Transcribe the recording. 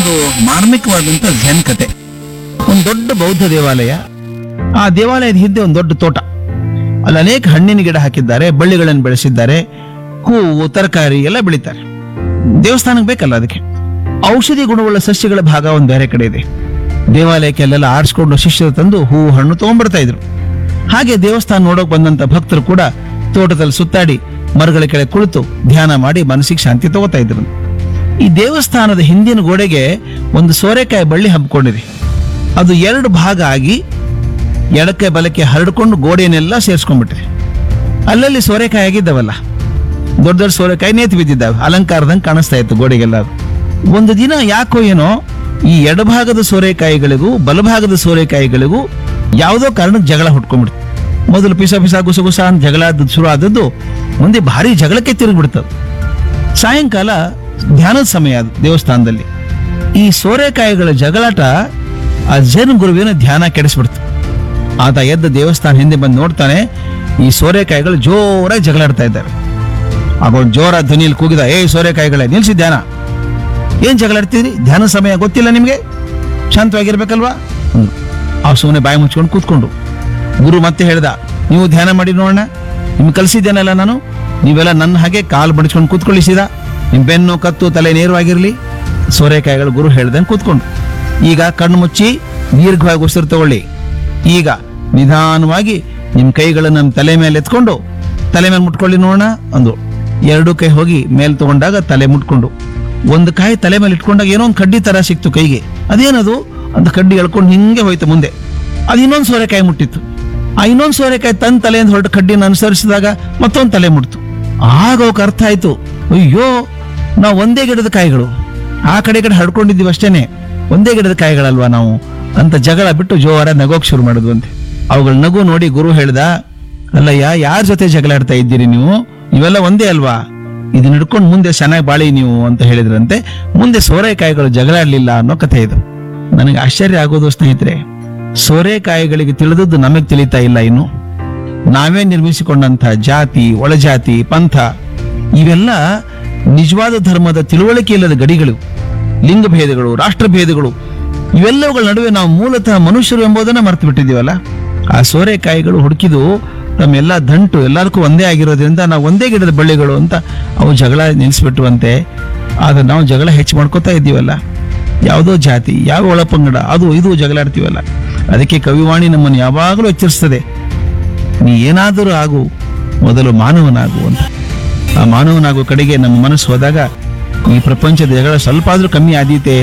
ಒಂದು ಮಾರ್ಮಿಕವಾದಂತ ಝೆನ್ ಕತೆ ಒಂದು ದೊಡ್ಡ ಬೌದ್ಧ ದೇವಾಲಯ ಆ ದೇವಾಲಯದ ಹಿಂದೆ ಒಂದು ದೊಡ್ಡ ತೋಟ ಅಲ್ಲಿ ಅನೇಕ ಹಣ್ಣಿನ ಗಿಡ ಹಾಕಿದ್ದಾರೆ ಬಳ್ಳಿಗಳನ್ನು ಬೆಳೆಸಿದ್ದಾರೆ ಹೂವು ತರಕಾರಿ ಎಲ್ಲ ಬೆಳೀತಾರೆ ದೇವಸ್ಥಾನಕ್ಕೆ ಬೇಕಲ್ಲ ಅದಕ್ಕೆ ಔಷಧಿ ಗುಣವುಳ್ಳ ಸಸ್ಯಗಳ ಭಾಗ ಒಂದು ಬೇರೆ ಕಡೆ ಇದೆ ದೇವಾಲಯಕ್ಕೆ ಅಲ್ಲೆಲ್ಲ ಆಡಿಸ್ಕೊಂಡು ಶಿಷ್ಯರು ತಂದು ಹೂವು ಹಣ್ಣು ತಗೊಂಡ್ಬರ್ತಾ ಇದ್ರು ಹಾಗೆ ದೇವಸ್ಥಾನ ನೋಡೋಕ್ ಬಂದಂತ ಭಕ್ತರು ಕೂಡ ತೋಟದಲ್ಲಿ ಸುತ್ತಾಡಿ ಮರಗಳ ಕೆಳಗೆ ಕುಳಿತು ಧ್ಯಾನ ಮಾಡಿ ಮನಸ್ಸಿಗೆ ಶಾಂತಿ ತಗೋತಾ ಇದ್ರು ಈ ದೇವಸ್ಥಾನದ ಹಿಂದಿನ ಗೋಡೆಗೆ ಒಂದು ಸೋರೆಕಾಯಿ ಬಳ್ಳಿ ಹಬ್ಕೊಂಡಿದೆ ಅದು ಎರಡು ಭಾಗ ಆಗಿ ಎಡಕ್ಕೆ ಬಲಕ್ಕೆ ಹರಡ್ಕೊಂಡು ಗೋಡೆಯನ್ನೆಲ್ಲ ಸೇರಿಸ್ಕೊಂಡ್ಬಿಟ್ಟಿದೆ ಅಲ್ಲಲ್ಲಿ ಸೋರೆಕಾಯಿ ಆಗಿದ್ದವಲ್ಲ ದೊಡ್ಡ ದೊಡ್ಡ ಸೋರೆಕಾಯಿ ನೇತು ಬಿದ್ದಿದ್ದಾವೆ ಅಲಂಕಾರದಂಗೆ ಕಾಣಿಸ್ತಾ ಇತ್ತು ಗೋಡೆಗೆಲ್ಲ ಅದು. ಒಂದು ದಿನ ಯಾಕೋ ಏನೋ ಈ ಎಡಭಾಗದ ಸೋರೆಕಾಯಿಗಳಿಗೂ ಬಲಭಾಗದ ಸೋರೆಕಾಯಿಗಳಿಗೂ ಯಾವುದೋ ಕಾರಣಕ್ಕೆ ಜಗಳ ಹುಟ್ಕೊಂಡ್ಬಿಡ್ತು ಮೊದಲು ಪಿಸ ಪಿಸ ಗುಸ ಗುಸ ಅಂತ ಜಗಳ ಆದದ್ದು ಶುರು ಆದದ್ದು ಮುಂದೆ ಭಾರಿ ಜಗಳಕ್ಕೆ ತಿರುಗಿಬಿಡ್ತದೆ ಸಾಯಂಕಾಲ ಧ್ಯಾನದ ಸಮಯ ಅದು ದೇವಸ್ಥಾನದಲ್ಲಿ ಈ ಸೋರೆಕಾಯಿಗಳ ಜಗಳಾಟ ಆ ಜೈನ ಗುರುವಿನ ಧ್ಯಾನ ಕೆಡಿಸ್ಬಿಡ್ತು ಆತ ಎದ್ದ ದೇವಸ್ಥಾನ ಹಿಂದೆ ಬಂದು ನೋಡ್ತಾನೆ ಈ ಸೋರೆಕಾಯಿಗಳು ಜೋರಾಗಿ ಜಗಳಾಡ್ತಾ ಇದ್ದಾರೆ ಆಗ ಒಂದು ಜೋರ ಧ್ವನಿಯಲ್ಲಿ ಕೂಗಿದ ಏ ಸೋರೆಕಾಯಿಗಳೇ ನಿಲ್ಸಿ ಧ್ಯಾನ ಏನ್ ಜಗಳಾಡ್ತೀರಿ ಧ್ಯಾನ ಸಮಯ ಗೊತ್ತಿಲ್ಲ ನಿಮಗೆ ಶಾಂತವಾಗಿರ್ಬೇಕಲ್ವಾ ಹ್ಮ್. ಆ ಸುಮ್ಮನೆ ಬಾಯಿ ಮುಚ್ಕೊಂಡು ಕೂತ್ಕೊಂಡು ಗುರು ಮತ್ತೆ ಹೇಳ್ದ ನೀವು ಧ್ಯಾನ ಮಾಡಿ ನೋಡೋಣ ನಿಮ್ಗೆ ಕಲಿಸಿದ್ದೇನಲ್ಲ ನಾನು ನೀವೆಲ್ಲ ನನ್ನ ಹಾಗೆ ಕಾಲು ಬಡಿಸ್ಕೊಂಡು ಕೂತ್ಕೊಳ್ಳಿಸಿದ ನಿಮ್ ಬೆನ್ನು ಕತ್ತು ತಲೆ ನೇರವಾಗಿರ್ಲಿ ಸೋರೆಕಾಯಿಗಳು ಗುರು ಹೇಳ್ದಂಗೆ ಕೂತ್ಕೊಂಡು ಈಗ ಕಣ್ಣು ಮುಚ್ಚಿ ದೀರ್ಘವಾಗಿ ಉಸಿರು ತಗೊಳ್ಳಿ ಈಗ ನಿಧಾನವಾಗಿ ನಿಮ್ ಕೈಗಳನ್ನು ನಮ್ಮ ತಲೆ ಮೇಲೆ ಎತ್ಕೊಂಡು ತಲೆ ಮೇಲೆ ಮುಟ್ಕೊಳ್ಳಿ ನೋಡೋಣ ಅಂದು ಎರಡು ಕೈ ಹೋಗಿ ಮೇಲೆ ತಗೊಂಡಾಗ ತಲೆ ಮುಟ್ಕೊಂಡು ಒಂದು ಕಾಯಿ ತಲೆ ಮೇಲೆ ಇಟ್ಕೊಂಡಾಗ ಏನೋ ಒಂದು ಕಡ್ಡಿ ತರ ಸಿಕ್ತು ಕೈಗೆ ಅದೇನದು ಅಂತ ಕಡ್ಡಿ ಎಳ್ಕೊಂಡು ಹಿಂಗೆ ಹೋಯ್ತು ಮುಂದೆ ಅದು ಇನ್ನೊಂದು ಸೋರೆಕಾಯಿ ಮುಟ್ಟಿತ್ತು ಆ ಇನ್ನೊಂದು ಸೋರೆಕಾಯಿ ತನ್ನ ತಲೆಯಿಂದ ಹೊರಟು ಕಡ್ಡಿನ ಅನುಸರಿಸಿದಾಗ ಮತ್ತೊಂದು ತಲೆ ಮುಟ್ತು ಆಗ ಅವಕ್ಕೆ ಅರ್ಥ ಆಯ್ತು ಅಯ್ಯೋ ನಾವು ಒಂದೇ ಗಿಡದ ಕಾಯಿಗಳು ಆ ಕಡೆ ಈ ಕಡೆ ಹಡ್ಕೊಂಡಿದ್ದೀವಿ ಅಷ್ಟೇನೆ ಒಂದೇ ಗಿಡದ ಕಾಯಿಗಳಲ್ವಾ ನಾವು ಅಂತ ಜಗಳ ಬಿಟ್ಟು ಜೋರ ನಗೋಕ್ ಶುರು ಮಾಡಿದ್ವಂತೆ ಅವುಗಳ ನಗು ನೋಡಿ ಗುರು ಹೇಳ್ದ ಅಲ್ಲಯ್ಯ ಯಾರ ಜೊತೆ ಜಗಳ ಆಡ್ತಾ ಇದ್ದೀರಿ ನೀವು ಇವೆಲ್ಲ ಒಂದೇ ಅಲ್ವಾ ಇದನ್ನ ಹಿಡ್ಕೊಂಡು ಮುಂದೆ ಚೆನ್ನಾಗಿ ಬಾಳಿ ನೀವು ಅಂತ ಹೇಳಿದ್ರಂತೆ ಮುಂದೆ ಸೋರೆಕಾಯಿಗಳು ಜಗಳಾಡ್ಲಿಲ್ಲ ಅನ್ನೋ ಕಥೆ ಇದು ನನಗೆ ಆಶ್ಚರ್ಯ ಆಗೋದು ಸ್ನೇಹಿತರೆ ಸೋರೆಕಾಯಿಗಳಿಗೆ ತಿಳಿದದ್ದು ನಮಗೆ ತಿಳಿತಾ ಇಲ್ಲ ಇನ್ನು ನಾವೇ ನಿರ್ಮಿಸಿಕೊಂಡಂತ ಜಾತಿ ಒಳಜಾತಿ ಪಂಥ ಇವೆಲ್ಲ ನಿಜವಾದ ಧರ್ಮದ ತಿಳುವಳಿಕೆ ಇಲ್ಲದ ಗಡಿಗಳು ಲಿಂಗಭೇದಗಳು ರಾಷ್ಟ್ರಭೇದಗಳು ಇವೆಲ್ಲವುಗಳ ನಡುವೆ ನಾವು ಮೂಲತಃ ಮನುಷ್ಯರು ಎಂಬುದನ್ನ ಮರೆತು ಬಿಟ್ಟಿದ್ದೀವಲ್ಲ ಆ ಸೋರೆಕಾಯಿಗಳು ಹುಡುಕಿದು ತಮ್ಮೆಲ್ಲ ದಂಟು ಎಲ್ಲರಿಗೂ ಒಂದೇ ಆಗಿರೋದ್ರಿಂದ ನಾವು ಒಂದೇ ಗಿಡದ ಬಳ್ಳಿಗಳು ಅಂತ ಅವು ಜಗಳ ನಿಲ್ಲಿಸ್ಬಿಟ್ಟುವಂತೆ ಆದ್ರೆ ನಾವು ಜಗಳ ಹೆಚ್ಚು ಮಾಡ್ಕೋತಾ ಇದ್ದೀವಲ್ಲ ಯಾವುದೋ ಜಾತಿ ಯಾವ ಒಳಪಂಗಡ ಅದು ಇದು ಜಗಳಾಡ್ತೀವಲ್ಲ ಅದಕ್ಕೆ ಕವಿವಾಣಿ ನಮ್ಮನ್ನು ಯಾವಾಗಲೂ ಎಚ್ಚರಿಸ್ತದೆ ನೀ ಏನಾದರೂ ಆಗು ಮೊದಲು ಮಾನವನಾಗು ಅಂತ ಆ ಮಾನವನಾಗೋ ಕಡೆಗೆ ನಮ್ಮ ಮನಸ್ಸು ಹೋದಾಗ ಈ ಪ್ರಪಂಚದ ಜಗಳ ಸ್ವಲ್ಪ ಆದ್ರೂ ಕಮ್ಮಿ ಆದೀತೆ